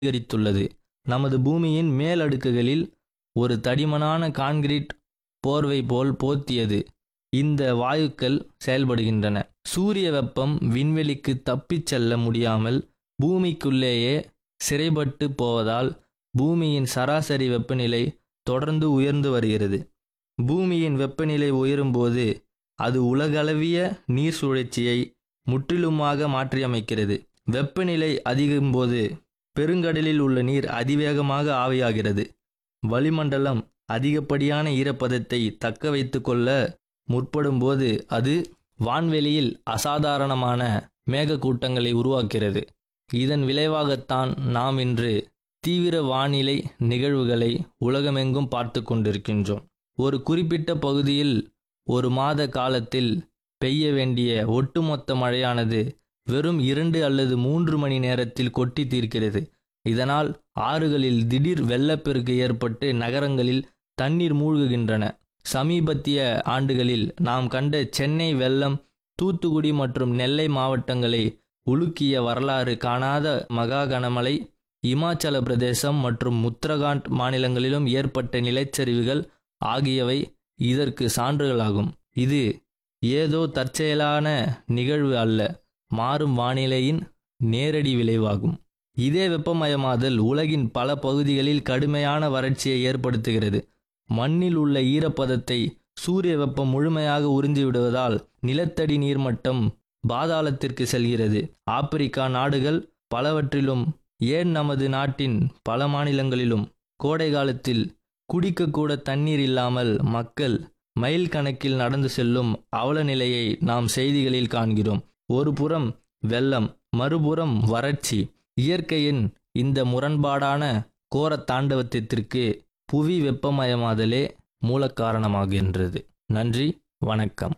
அதிகரித்துள்ளது நமது பூமியின் மேலடுக்குகளில் ஒரு தடிமனான கான்கிரீட் போர்வை போல் போர்த்தியது இந்த வாயுக்கள் செயல்படுகின்றன சூரிய வெப்பம் விண்வெளிக்கு தப்பிச் செல்ல முடியாமல் பூமிக்குள்ளேயே சிறைப்பட்டு போவதால் பூமியின் சராசரி வெப்பநிலை தொடர்ந்து உயர்ந்து வருகிறது பூமியின் வெப்பநிலை உயரும்போது அது உலகளவிய நீர் சுழற்சியை முற்றிலுமாக மாற்றியமைக்கிறது வெப்பநிலை அதிகம்போது பெருங்கடலில் உள்ள நீர் அதிவேகமாக ஆவியாகிறது வளிமண்டலம் அதிகப்படியான ஈரப்பதத்தை தக்க வைத்து கொள்ள முற்படும்போது அது வான்வெளியில் அசாதாரணமான மேகக்கூட்டங்களை உருவாக்கிறது இதன் விளைவாகத்தான் நாம் இன்று தீவிர வானிலை நிகழ்வுகளை உலகமெங்கும் பார்த்து கொண்டிருக்கின்றோம் ஒரு குறிப்பிட்ட பகுதியில் ஒரு மாத காலத்தில் பெய்ய வேண்டிய ஒட்டுமொத்த மழையானது வெறும் இரண்டு அல்லது மூன்று மணி நேரத்தில் கொட்டி தீர்க்கிறது இதனால் ஆறுகளில் திடீர் வெள்ளப்பெருக்கு ஏற்பட்டு நகரங்களில் தண்ணீர் மூழ்குகின்றன சமீபத்திய ஆண்டுகளில் நாம் கண்ட சென்னை வெள்ளம் தூத்துக்குடி மற்றும் நெல்லை மாவட்டங்களை உலுக்கிய வரலாறு காணாத மகா கனமழை இமாச்சல பிரதேசம் மற்றும் உத்தரகாண்ட் மாநிலங்களிலும் ஏற்பட்ட நிலச்சரிவுகள் ஆகியவை இதற்கு சான்றுகளாகும் இது ஏதோ தற்செயலான நிகழ்வு அல்ல மாறும் வானிலையின் நேரடி விளைவாகும் இதே வெப்பமயமாதல் உலகின் பல பகுதிகளில் கடுமையான வறட்சியை ஏற்படுத்துகிறது மண்ணில் உள்ள ஈரப்பதத்தை சூரிய வெப்பம் முழுமையாக உறிஞ்சிவிடுவதால் நிலத்தடி நீர்மட்டம் பாதாளத்திற்கு செல்கிறது ஆப்பிரிக்கா நாடுகள் பலவற்றிலும் ஏன் நமது நாட்டின் பல மாநிலங்களிலும் கோடை காலத்தில் குடிக்கக்கூட தண்ணீர் இல்லாமல் மக்கள் மைல் கணக்கில் நடந்து செல்லும் அவல நிலையை நாம் செய்திகளில் காண்கிறோம் ஒரு புறம் வெள்ளம் மறுபுறம் வறட்சி இயற்கையின் இந்த முரண்பாடான கோர தாண்டவத்திற்கு புவி வெப்பமயமாதலே மூலக்காரணமாகின்றது நன்றி வணக்கம்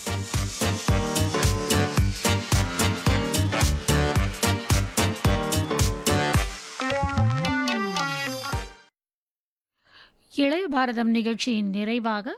இளைய பாரதம் நிகழ்ச்சியின் நிறைவாக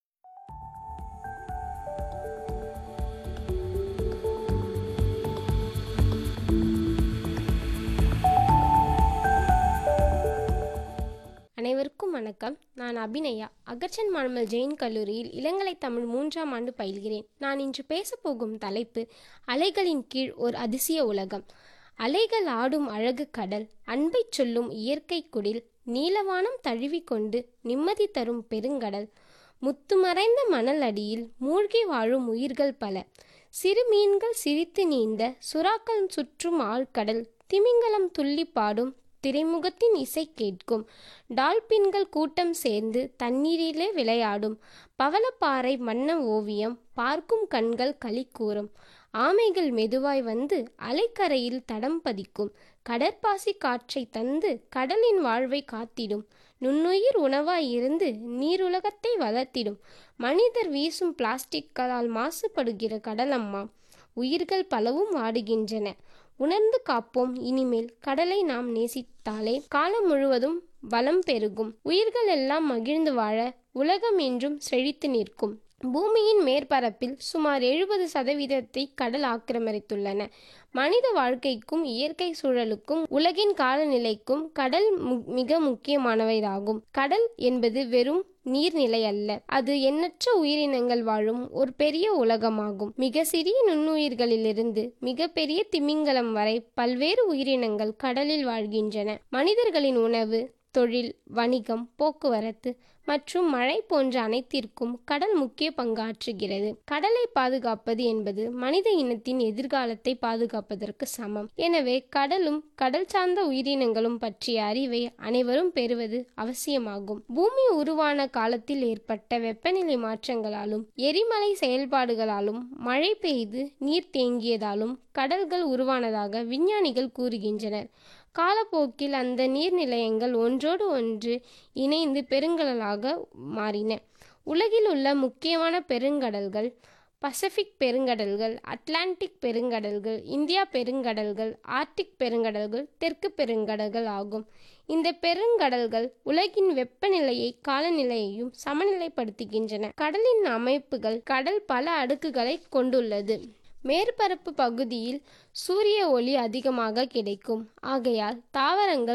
அனைவருக்கும் வணக்கம் நான் அபிநயா அகர்ச்சன் மாணவர் ஜெயின் கல்லூரியில் இளங்கலை தமிழ் மூன்றாம் ஆண்டு பயில்கிறேன் நான் இன்று பேசப்போகும் தலைப்பு அலைகளின் கீழ் ஒரு அதிசய உலகம் அலைகள் ஆடும் அழகு கடல் அன்பை சொல்லும் இயற்கை குடில் நீலவானம் தழுவிக்கொண்டு நிம்மதி தரும் பெருங்கடல் முத்துமறைந்த மணல் அடியில் மூழ்கி வாழும் உயிர்கள் பல சிறு மீன்கள் சிரித்து நீந்த சுறாக்கள் சுற்றும் ஆழ்கடல் திமிங்கலம் துள்ளி பாடும் திரைமுகத்தின் இசை கேட்கும் டால்பின்கள் கூட்டம் சேர்ந்து தண்ணீரிலே விளையாடும் பவளப்பாறை வண்ண ஓவியம் பார்க்கும் கண்கள் களி கூறும் ஆமைகள் மெதுவாய் வந்து அலைக்கரையில் தடம் பதிக்கும் கடற்பாசி காற்றை தந்து கடலின் வாழ்வை காத்திடும் நுண்ணுயிர் உணவாய் இருந்து நீருலகத்தை வளர்த்திடும் மனிதர் வீசும் பிளாஸ்டிக்களால் மாசுபடுகிற கடலம்மா உயிர்கள் பலவும் வாடுகின்றன உணர்ந்து காப்போம் இனிமேல் கடலை நாம் நேசித்தாலே காலம் முழுவதும் வளம் பெருகும் உயிர்கள் எல்லாம் மகிழ்ந்து வாழ உலகம் என்றும் செழித்து நிற்கும் பூமியின் மேற்பரப்பில் சுமார் எழுபது சதவீதத்தை கடல் ஆக்கிரமித்துள்ளன மனித வாழ்க்கைக்கும் இயற்கை சூழலுக்கும் உலகின் காலநிலைக்கும் கடல் மிக முக்கியமானவையாகும் கடல் என்பது வெறும் நீர்நிலை அல்ல அது எண்ணற்ற உயிரினங்கள் வாழும் ஒரு பெரிய உலகமாகும் மிக சிறிய நுண்ணுயிர்களிலிருந்து மிக பெரிய திமிங்கலம் வரை பல்வேறு உயிரினங்கள் கடலில் வாழ்கின்றன மனிதர்களின் உணவு தொழில் வணிகம் போக்குவரத்து மற்றும் மழை போன்ற அனைத்திற்கும் கடல் முக்கிய பங்காற்றுகிறது கடலை பாதுகாப்பது என்பது மனித இனத்தின் எதிர்காலத்தை பாதுகாப்பதற்கு சமம் எனவே கடலும் கடல் சார்ந்த உயிரினங்களும் பற்றிய அறிவை அனைவரும் பெறுவது அவசியமாகும் பூமி உருவான காலத்தில் ஏற்பட்ட வெப்பநிலை மாற்றங்களாலும் எரிமலை செயல்பாடுகளாலும் மழை பெய்து நீர் தேங்கியதாலும் கடல்கள் உருவானதாக விஞ்ஞானிகள் கூறுகின்றனர் காலப்போக்கில் அந்த நீர்நிலையங்கள் ஒன்றோடு ஒன்று இணைந்து பெருங்கடலாக மாறின உலகில் உள்ள முக்கியமான பெருங்கடல்கள் பசிபிக் பெருங்கடல்கள் அட்லாண்டிக் பெருங்கடல்கள் இந்தியா பெருங்கடல்கள் ஆர்டிக் பெருங்கடல்கள் தெற்கு பெருங்கடல்கள் ஆகும் இந்த பெருங்கடல்கள் உலகின் வெப்பநிலையை காலநிலையையும் சமநிலைப்படுத்துகின்றன கடலின் அமைப்புகள் கடல் பல அடுக்குகளை கொண்டுள்ளது மேற்பரப்பு பகுதியில் சூரிய ஒளி அதிகமாக கிடைக்கும் ஆகையால் தாவரங்கள்